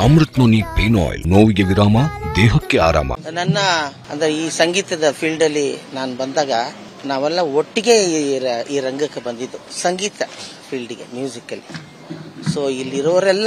Amrit noni pain oil ನೋವಿಗೆ ವಿರಾಮ ದೇಹಕ್ಕೆ ಆರಾಮ ನನ್ನ ಅಂದ್ರೆ ಈ ಸಂಗೀತದ ಫೀಲ್ಡ್ ಅಲ್ಲಿ ನಾನು ಬಂದಾಗ ನಾವೆಲ್ಲ ಒಟ್ಟಿಗೆ ಈ ರ- ಈ ರಂಗಕ್ಕೆ ಬಂದಿದ್ದು ಸಂಗೀತ ಫೀಲ್ಡ್ಗೆ ಮ್ಯೂಸಿಕಲ್ಲಿ ಸೊ ಇಲ್ಲಿರೋರೆಲ್ಲ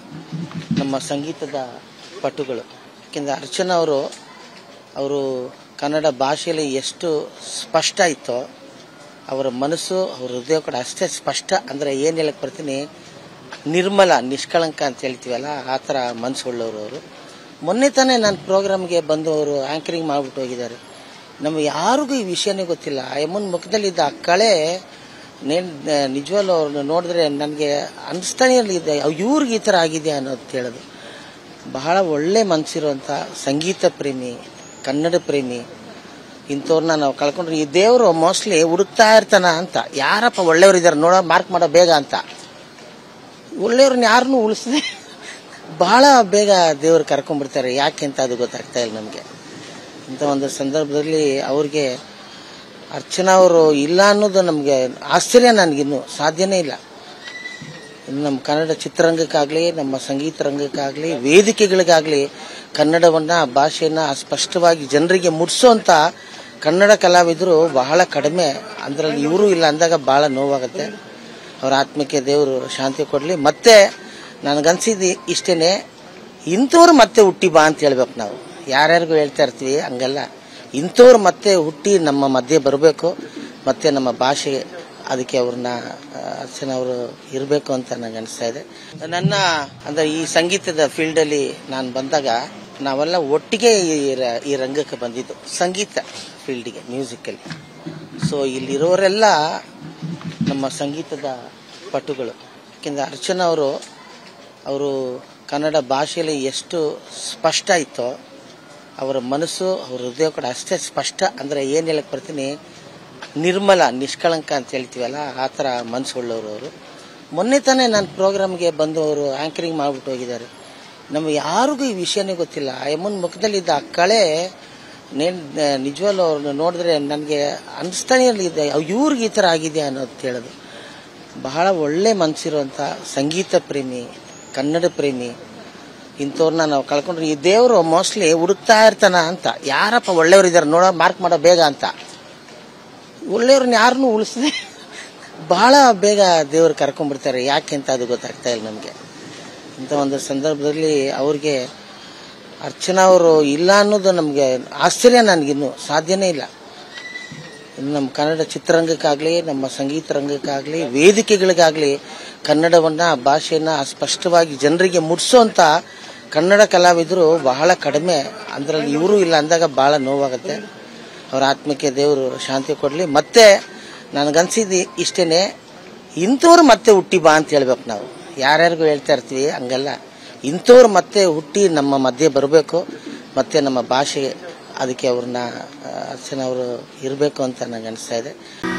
ನಮ್ಮ ಸಂಗೀತದ ಪಟುಗಳು ಯಾಕೆಂದ್ರೆ ಅರ್ಚನಾ ಅವರು ಅವರು ಕನ್ನಡ ಭಾಷೆಯಲ್ಲಿ ಎಷ್ಟು ಸ್ಪಷ್ಟ ಇತ್ತೋ ಅವರ ಮನಸ್ಸು ಅವ್ರ ಹೃದಯ ಕೂಡ ಅಷ್ಟೇ ಸ್ಪಷ್ಟ ಅಂದ್ರೆ ಏನ್ ಹೇಳಕ್ ಬರ್ತೀನಿ ನಿರ್ಮಲ ನಿಷ್ಕಳಂಕ ಅಂತ ಹೇಳ್ತೀವಲ್ಲ ಆ ಥರ ಮನಸ್ಸುಳ್ಳವರು ಅವರು ಮೊನ್ನೆ ತಾನೇ ನನ್ನ ಪ್ರೋಗ್ರಾಮ್ಗೆ ಬಂದು ಅವರು ಆಂಕರಿಂಗ್ ಮಾಡ್ಬಿಟ್ಟು ಹೋಗಿದ್ದಾರೆ ನಮಗೆ ಯಾರಿಗೂ ಈ ವಿಷಯನೇ ಗೊತ್ತಿಲ್ಲ ಆ ಯಮ್ಮನ ಮುಖದಲ್ಲಿದ್ದ ಆ ಕಳೆ ನೇನ್ ನಿಜವಾಗ್ಲೂ ಅವ್ರನ್ನ ನೋಡಿದ್ರೆ ನನಗೆ ಅನಿಸ್ತಾನೆ ಇರಲಿದೆ ಇವ್ರಿಗೆ ಈ ಥರ ಆಗಿದೆ ಅನ್ನೋದು ಹೇಳೋದು ಬಹಳ ಒಳ್ಳೆ ಮನಸ್ಸಿರುವಂಥ ಸಂಗೀತ ಪ್ರೇಮಿ ಕನ್ನಡ ಪ್ರೇಮಿ ಇಂಥವ್ರನ್ನ ನಾವು ಕಳ್ಕೊಂಡ್ರೆ ಈ ದೇವರು ಮೋಸ್ಟ್ಲಿ ಹುಡುಕ್ತಾ ಇರ್ತಾನ ಅಂತ ಯಾರಪ್ಪ ಒಳ್ಳೆಯವರು ಇದ್ದಾರೆ ನೋಡೋ ಮಾರ್ಕ್ ಮಾಡೋ ಬೇಗ ಅಂತ ಒಳ್ಳೆಯವ್ರನ್ನ ಯಾರನ್ನೂ ಉಳಿಸದೆ ಬಹಳ ಬೇಗ ದೇವರು ಕರ್ಕೊಂಡ್ಬಿಡ್ತಾರೆ ಯಾಕೆ ಅಂತ ಅದು ಗೊತ್ತಾಗ್ತಾ ಇಲ್ಲ ನಮಗೆ ಇಂಥ ಒಂದು ಸಂದರ್ಭದಲ್ಲಿ ಅವ್ರಿಗೆ ಅರ್ಚನಾ ಅವರು ಇಲ್ಲ ಅನ್ನೋದು ನಮಗೆ ಆಶ್ಚರ್ಯ ನನಗಿನ್ನು ಸಾಧ್ಯನೇ ಇಲ್ಲ ಇನ್ನು ನಮ್ಮ ಕನ್ನಡ ಚಿತ್ರರಂಗಕ್ಕಾಗಲಿ ನಮ್ಮ ಸಂಗೀತ ರಂಗಕ್ಕಾಗಲಿ ವೇದಿಕೆಗಳಿಗಾಗಲಿ ಕನ್ನಡವನ್ನ ಭಾಷೆಯನ್ನ ಸ್ಪಷ್ಟವಾಗಿ ಜನರಿಗೆ ಮುಟ್ಸೋಂಥ ಕನ್ನಡ ಕಲಾವಿದರು ಬಹಳ ಕಡಿಮೆ ಅದರಲ್ಲಿ ಇವರು ಇಲ್ಲ ಅಂದಾಗ ಬಹಳ ನೋವಾಗುತ್ತೆ ಅವ್ರ ಆತ್ಮಕ್ಕೆ ದೇವರು ಶಾಂತಿ ಕೊಡಲಿ ಮತ್ತೆ ನನಗನ್ಸಿದ್ದು ಇಷ್ಟೇನೆ ಇಂಥವ್ರು ಮತ್ತೆ ಹುಟ್ಟಿ ಬಾ ಅಂತ ಹೇಳ್ಬೇಕು ನಾವು ಯಾರ್ಯಾರಿಗೂ ಹೇಳ್ತಾ ಇರ್ತೀವಿ ಹಂಗಲ್ಲ ಇಂಥವ್ರು ಮತ್ತೆ ಹುಟ್ಟಿ ನಮ್ಮ ಮಧ್ಯೆ ಬರಬೇಕು ಮತ್ತೆ ನಮ್ಮ ಭಾಷೆ ಅದಕ್ಕೆ ಅವ್ರನ್ನ ಆ, ಅರ್ಚನಾ ಅವರು ಇರಬೇಕು ಅಂತ ನನಗೆ ಅನಿಸ್ತಾ ಇದೆ ನನ್ನ ಅಂದ್ರೆ ಈ ಸಂಗೀತದ ಫೀಲ್ಡ್ ಅಲ್ಲಿ ನಾನು ಬಂದಾಗ ನಾವೆಲ್ಲ ಒಟ್ಟಿಗೆ ಈ ರ- ಈ ರಂಗಕ್ಕೆ ಬಂದಿದ್ದು ಸಂಗೀತ ಫೀಲ್ಡ್ಗೆ ಮ್ಯೂಸಿಕಲ್ಲಿ ಸೊ ಇಲ್ಲಿರೋರೆಲ್ಲ ನಮ್ಮ ಸಂಗೀತದ ಪಟುಗಳು ಯಾಕೆಂದ್ರೆ ಅರ್ಚನಾ ಅವರು ಅವರು ಕನ್ನಡ ಭಾಷೆಯಲ್ಲಿ ಎಷ್ಟು ಸ್ಪಷ್ಟ ಇತ್ತೋ ಅವರ ಮನಸ್ಸು ಅವ್ರ ಹೃದಯ ಕೂಡ ಅಷ್ಟೇ ಸ್ಪಷ್ಟ ಅಂದ್ರೆ ಏನ್ ಹೇಳಕ್ ಬರ್ತೀನಿ ನಿರ್ಮಲ ನಿಷ್ಕಳಂಕ ಅಂತ ಹೇಳ್ತೀವಲ್ಲ ಆ ಥರ ಮನಸ್ಸುಳ್ಳವರು ಅವರು ಮೊನ್ನೆ ತಾನೇ ನನ್ನ ಪ್ರೋಗ್ರಾಮ್ಗೆ ಬಂದು ಅವರು ಆಂಕರಿಂಗ್ ಮಾಡ್ಬಿಟ್ಟು ಹೋಗಿದ್ದಾರೆ ನಮಗೆ ಯಾರಿಗೂ ಈ ವಿಷಯನೇ ಗೊತ್ತಿಲ್ಲ ಆ ಯಮ್ಮನ ಮುಖದಲ್ಲಿದ್ದ ಆ ಕಳೆ ನೇನ್ ನಿಜವಾಗ್ಲೂ ಅವ್ರನ್ನ ನೋಡಿದ್ರೆ ನನಗೆ ಅನಿಸ್ತಾನೆ ಇರಲಿದೆ ಇವ್ರಿಗೆ ಈ ಥರ ಆಗಿದೆ ಅನ್ನೋದು ಹೇಳೋದು ಬಹಳ ಒಳ್ಳೆ ಮನಸ್ಸಿರುವಂಥ ಸಂಗೀತ ಪ್ರೇಮಿ ಕನ್ನಡ ಪ್ರೇಮಿ ಇಂಥವ್ರನ್ನ ನಾವು ಕಳ್ಕೊಂಡ್ರೆ ಈ ದೇವರು ಮೋಸ್ಟ್ಲಿ ಹುಡುಕ್ತಾ ಇರ್ತಾನ ಅಂತ ಯಾರಪ್ಪ ಒಳ್ಳೆಯವರು ಇದ್ದಾರೆ ನೋಡೋ ಮಾರ್ಕ್ ಮಾಡೋ ಬೇಗ ಅಂತ ಒಳ್ಳೆಯವ್ರನ್ನ ಯಾರನ್ನೂ ಉಳಿಸದೆ ಬಹಳ ಬೇಗ ದೇವರು ಕರ್ಕೊಂಡ್ಬಿಡ್ತಾರೆ ಯಾಕೆ ಅಂತ ಅದು ಗೊತ್ತಾಗ್ತಾ ಇಲ್ಲ ನಮಗೆ ಇಂಥ ಒಂದು ಸಂದರ್ಭದಲ್ಲಿ ಅವ್ರಿಗೆ ಅರ್ಚನಾ ಅವರು ಇಲ್ಲ ಅನ್ನೋದು ನಮಗೆ ಆಶ್ಚರ್ಯ ನನಗಿನ್ನು ಸಾಧ್ಯನೇ ಇಲ್ಲ ಇನ್ನು ನಮ್ಮ ಕನ್ನಡ ಚಿತ್ರರಂಗಕ್ಕಾಗಲಿ ನಮ್ಮ ಸಂಗೀತ ರಂಗಕ್ಕಾಗಲಿ ವೇದಿಕೆಗಳಿಗಾಗಲಿ ಕನ್ನಡವನ್ನ ಭಾಷೆಯನ್ನ ಸ್ಪಷ್ಟವಾಗಿ ಜನರಿಗೆ ಮುಟ್ಸೋಂಥ ಕನ್ನಡ ಕಲಾವಿದರು ಬಹಳ ಕಡಿಮೆ ಅದರಲ್ಲಿ ಇವರು ಇಲ್ಲ ಅಂದಾಗ ಬಹಳ ನೋವಾಗುತ್ತೆ ಅವ್ರ ಆತ್ಮಕ್ಕೆ ದೇವರು ಶಾಂತಿ ಕೊಡಲಿ ಮತ್ತೆ ನನಗನ್ಸಿದ್ದು ಇಷ್ಟೇನೆ ಇಂಥವ್ರು ಮತ್ತೆ ಹುಟ್ಟಿ ಬಾ ಅಂತ ಹೇಳ್ಬೇಕು ನಾವು ಯಾರ್ಯಾರಿಗೂ ಹೇಳ್ತಾ ಇರ್ತೀವಿ ಹಂಗಲ್ಲ ಇಂಥವ್ರು ಮತ್ತೆ ಹುಟ್ಟಿ ನಮ್ಮ ಮಧ್ಯೆ ಬರಬೇಕು ಮತ್ತೆ ನಮ್ಮ ಭಾಷೆ ಅದಕ್ಕೆ ಅವ್ರನ್ನ ಆ, ಅರ್ಚನಾ ಅವರು ಇರಬೇಕು ಅಂತ ನನಗೆ ಅನಿಸ್ತಾ ಇದೆ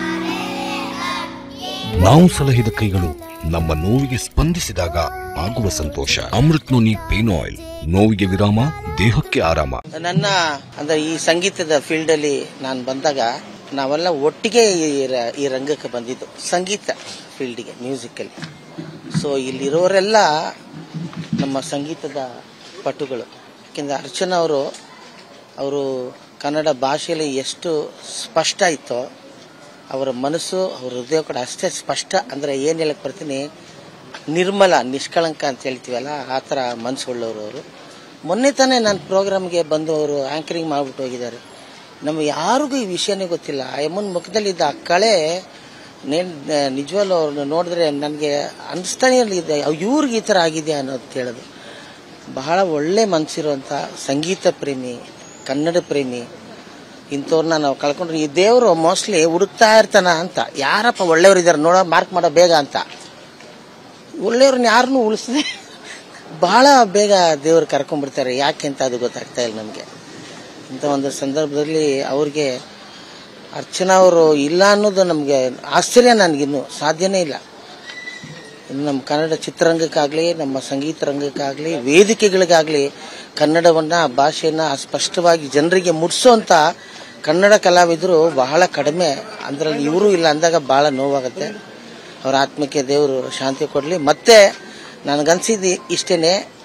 ನಾವು ಸಲಹಿದ ಕೈಗಳು ನಮ್ಮ ನೋವಿಗೆ ಸ್ಪಂದಿಸಿದಾಗ ಆಗುವ ಸಂತೋಷ ಅಮೃತ್ ನೋನಿ ಪೇನ್ ಆಯಿಲ್ ನೋವಿಗೆ ವಿರಾಮ ದೇಹಕ್ಕೆ ಆರಾಮ ನನ್ನ ಅಂದ್ರೆ ಈ ಸಂಗೀತದ ಫೀಲ್ಡ್ ಅಲ್ಲಿ ನಾನು ಬಂದಾಗ ನಾವೆಲ್ಲ ಒಟ್ಟಿಗೆ ಈ ರ- ಈ ರಂಗಕ್ಕೆ ಬಂದಿದ್ದು ಸಂಗೀತ ಫೀಲ್ಡ್ಗೆ ಮ್ಯೂಸಿಕಲ್ಲಿ ಸೊ ಇಲ್ಲಿರೋರೆಲ್ಲ ನಮ್ಮ ಸಂಗೀತದ ಪಟುಗಳು ಯಾಕೆಂದ್ರೆ ಅರ್ಚನಾ ಅವರು ಅವರು ಕನ್ನಡ ಭಾಷೆಯಲ್ಲಿ ಎಷ್ಟು ಸ್ಪಷ್ಟ ಇತ್ತೋ ಅವರ ಮನಸ್ಸು ಅವ್ರ ಹೃದಯ ಕೂಡ ಅಷ್ಟೇ ಸ್ಪಷ್ಟ ಅಂದ್ರೆ ಏನ್ ಹೇಳಕ್ ಬರ್ತೀನಿ ನಿರ್ಮಲ ನಿಷ್ಕಳಂಕ ಅಂತ ಹೇಳ್ತೀವಲ್ಲ ಆ ಥರ ಮನಸ್ಸುಳ್ಳವರು ಅವರು ಮೊನ್ನೆ ತಾನೇ ನನ್ನ ಪ್ರೋಗ್ರಾಮ್ಗೆ ಬಂದು ಅವರು ಆಂಕರಿಂಗ್ ಮಾಡ್ಬಿಟ್ಟು ಹೋಗಿದ್ದಾರೆ ನಮಗೆ ಯಾರಿಗೂ ಈ ವಿಷಯನೇ ಗೊತ್ತಿಲ್ಲ ಆ ಯಮ್ಮನ ಮುಖದಲ್ಲಿದ್ದ ಆ ಕಳೆ ನೇನ್ ನಿಜವಾಗ್ಲೂ ಅವ್ರನ್ನ ನೋಡಿದ್ರೆ ನನಗೆ ಅನಿಸ್ತಾನೆ ಇರಲಿದೆ ಇವ್ರಿಗೆ ಈ ಥರ ಆಗಿದೆ ಅನ್ನೋದು ಹೇಳೋದು ಬಹಳ ಒಳ್ಳೆ ಮನಸ್ಸಿರುವಂಥ ಸಂಗೀತ ಪ್ರೇಮಿ ಕನ್ನಡ ಪ್ರೇಮಿ ಇಂಥವ್ರನ್ನ ನಾವು ಕಳ್ಕೊಂಡ್ರೆ ಈ ದೇವರು ಮೋಸ್ಟ್ಲಿ ಹುಡುಕ್ತಾ ಇರ್ತಾನ ಅಂತ ಯಾರಪ್ಪ ಒಳ್ಳೆಯವರು ಇದ್ದಾರೆ ನೋಡೋ ಮಾರ್ಕ್ ಮಾಡೋ ಬೇಗ ಅಂತ ಒಳ್ಳೆಯವ್ರನ್ನ ಯಾರನ್ನೂ ಉಳಿಸದೆ ಬಹಳ ಬೇಗ ದೇವರು ಕರ್ಕೊಂಡ್ಬಿಡ್ತಾರೆ ಯಾಕೆ ಅಂತ ಅದು ಗೊತ್ತಾಗ್ತಾ ಇಲ್ಲ ನಮಗೆ ಇಂಥ ಒಂದು ಸಂದರ್ಭದಲ್ಲಿ ಅವ್ರಿಗೆ ಅರ್ಚನಾ ಅವರು ಇಲ್ಲ ಅನ್ನೋದು ನಮಗೆ ಆಶ್ಚರ್ಯ ನನಗಿನ್ನು ಸಾಧ್ಯನೇ ಇಲ್ಲ ಇನ್ನು ನಮ್ಮ ಕನ್ನಡ ಚಿತ್ರರಂಗಕ್ಕಾಗಲಿ ನಮ್ಮ ಸಂಗೀತ ರಂಗಕ್ಕಾಗಲಿ ವೇದಿಕೆಗಳಿಗಾಗಲಿ ಕನ್ನಡವನ್ನ ಭಾಷೆಯನ್ನ ಸ್ಪಷ್ಟವಾಗಿ ಜನರಿಗೆ ಮುಟ್ಸೋಂಥ ಕನ್ನಡ ಕಲಾವಿದರು ಬಹಳ ಕಡಿಮೆ ಅದರಲ್ಲಿ ಇವರು ಇಲ್ಲ ಅಂದಾಗ ಬಹಳ ನೋವಾಗುತ್ತೆ ಅವ್ರ ಆತ್ಮಕ್ಕೆ ದೇವರು ಶಾಂತಿ ಕೊಡಲಿ ಮತ್ತೆ ನನಗನ್ಸಿದ್ದು ಇಷ್ಟೇನೆ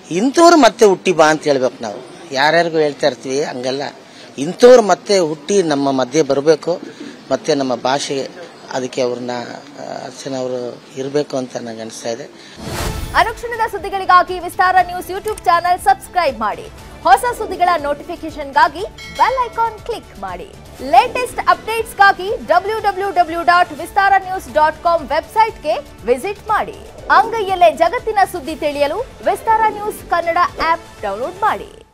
ಇಂಥವ್ರು ಮತ್ತೆ ಹುಟ್ಟಿ ಬಾ ಅಂತ ಹೇಳ್ಬೇಕು ನಾವು ಯಾರ್ಯಾರಿಗೂ ಹೇಳ್ತಾ ಇರ್ತೀವಿ ಹಂಗಲ್ಲ ಇಂಥವ್ರು ಮತ್ತೆ ಹುಟ್ಟಿ ನಮ್ಮ ಮಧ್ಯೆ ಬರಬೇಕು ಮತ್ತೆ ನಮ್ಮ ಭಾಷೆ ಅದಕ್ಕೆ ಅವ್ರನ್ನ ಆ, ಅರ್ಚನಾ ಅವರು ಇರಬೇಕು ಅಂತ ನನಗೆ ಅನಿಸ್ತಾ ಇದೆ ಅನುಕ್ಷಣದ ಸುದ್ದಿಗಳಿಗಾಗಿ Vistara news YouTube channel subscribe ಮಾಡಿ ಹೊಸ ಸುದ್ದಿಗಳ ನೋಟಿಫಿಕೇಶನ್ಗಾಗಿ ಬೆಲ್ ಐಕಾನ್ ಕ್ಲಿಕ್ ಮಾಡಿ ಲೇಟೆಸ್ಟ್ ಅಪ್ಡೇಟ್ಸ್ಗಾಗಿ W W W dot Vistara news dot com ವೆಬ್ಸೈಟ್ಗೆ ವಿಸಿಟ್ ಮಾಡಿ ಅಂಗೈಯಲ್ಲೇ ಜಗತ್ತಿನ ಸುದ್ದಿ ತಿಳಿಯಲು Vistara news Kannada app download ಮಾಡಿ